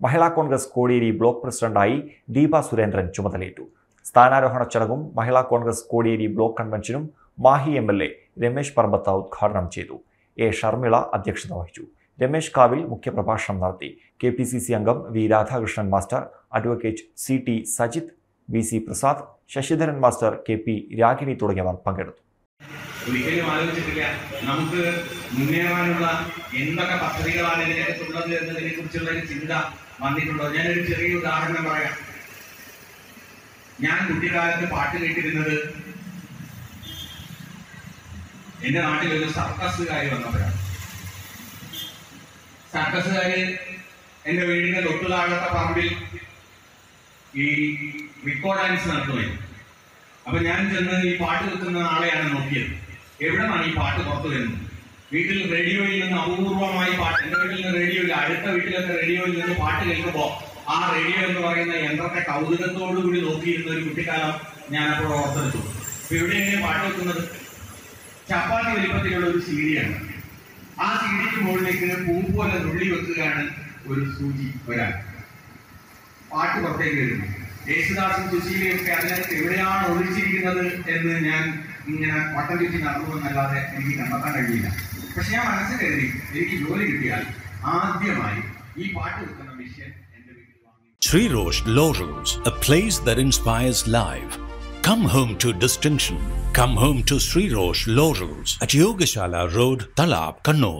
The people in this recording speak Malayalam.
മഹിളാ കോൺഗ്രസ് കോടിയേരി ബ്ലോക്ക് പ്രസിഡന്റായി ദീപ സുരേന്ദ്രൻ ചുമതലയേറ്റു സ്ഥാനാരോഹണ ചടങ്ങും മഹിളാ കോൺഗ്രസ് കോടിയേരി ബ്ലോക്ക് കൺവെൻഷനും Mahe M L A Ramesh Parambath ഉദ്ഘാടനം ചെയ്തു എ ഷർമിള അധ്യക്ഷത വഹിച്ചു രമേശ് കാവിൽ മുഖ്യപ്രഭാഷണം നടത്തി കെ പി സി സി അംഗം V Radhakrishnan master advocate C T Sajith V C Prasad Sasidharan master K P Ragini തുടങ്ങിയവർ പങ്കെടുത്തു ഒരിക്കലും ആലോചിച്ചിട്ടില്ല നമുക്ക് മുന്നേറാനുള്ള എന്തൊക്കെ പദ്ധതികളാണ് ഇതിനകത്തുള്ളത് എന്നതിനെ കുറിച്ചുള്ള ഒരു ചിന്ത വന്നിട്ടുണ്ടോ ഞാനൊരു ചെറിയ ഉദാഹരണം പറയാം ഞാൻ കുട്ടിക്കാലത്ത് പാട്ട് കേട്ടിരുന്നത് എന്റെ നാട്ടിൽ ഒരു സർക്കസുകാരി വന്നപ്പോഴാണ് സർക്കസുകാര് എന്റെ വീടിന്റെ തൊട്ടു താഴത്തെ പറമ്പിൽ ഈ റിക്കോ ഡാൻസ് നടത്തുമായിരുന്നു അപ്പൊ ഞാൻ ചെന്ന് ഈ പാട്ട് വെക്കുന്ന ആളെയാണ് നോക്കിയത് എവിടെ നിന്നാണ് ഈ പാട്ട് പുറത്തു വരുന്നത് വീട്ടിൽ റേഡിയോയിൽ നിന്ന് അപൂർവമായി പാട്ട് എന്റെ വീട്ടിൽ നിന്ന് റേഡിയോയിൽ അടുത്ത വീട്ടിലൊക്കെ റേഡിയോയിൽ നിന്ന് പാട്ട് കേൾക്കുമ്പോൾ ആ റേഡിയോ എന്ന് പറയുന്ന യന്ത്രത്തെ കൗതുകത്തോടു കൂടി നോക്കിയിരുന്ന ഒരു കുട്ടിക്കാലം ഞാൻ അപ്പോൾ ഓർത്തെടുത്തു അപ്പൊ എവിടെയാണ് പാട്ട് വെക്കുന്നത് ചപ്പാത്തി വലിപ്പത്തിലുള്ള ഒരു സീഡിയാണ് ആ സീഡിക്ക് മുകളിലേക്ക് പൂ പോലെ നുള്ളി വെക്കുകയാണ് ഒരു സൂചി ഒരാൾ പാട്ട് പുറത്തേക്ക് വരുന്നു യേശുദാസും സുശീലയും ഒക്കെ അതിനകത്ത് എവിടെയാണ് ഒളിച്ചിരിക്കുന്നത് എന്ന് ഞാൻ ഇങ്ങനെ വട്ടം ചുറ്റി നടന്നു എന്നല്ലാതെ എനിക്ക് കണ്ടെത്താൻ കഴിയില്ല പക്ഷെ ഞാൻ മനസ്സിൽ കരുതി എനിക്ക് ജോലി കിട്ടിയാൽ ആദ്യമായി ഈ പാട്ട് വെക്കുന്ന മിഷ്യൻ എന്റെ വീട്ടിൽ വാങ്ങി Sri Rosh Laurels, a place that inspires life. Come home to distinction. Come home to Sri Rosh Laurels at Yogashala Road, Talab, Kannur.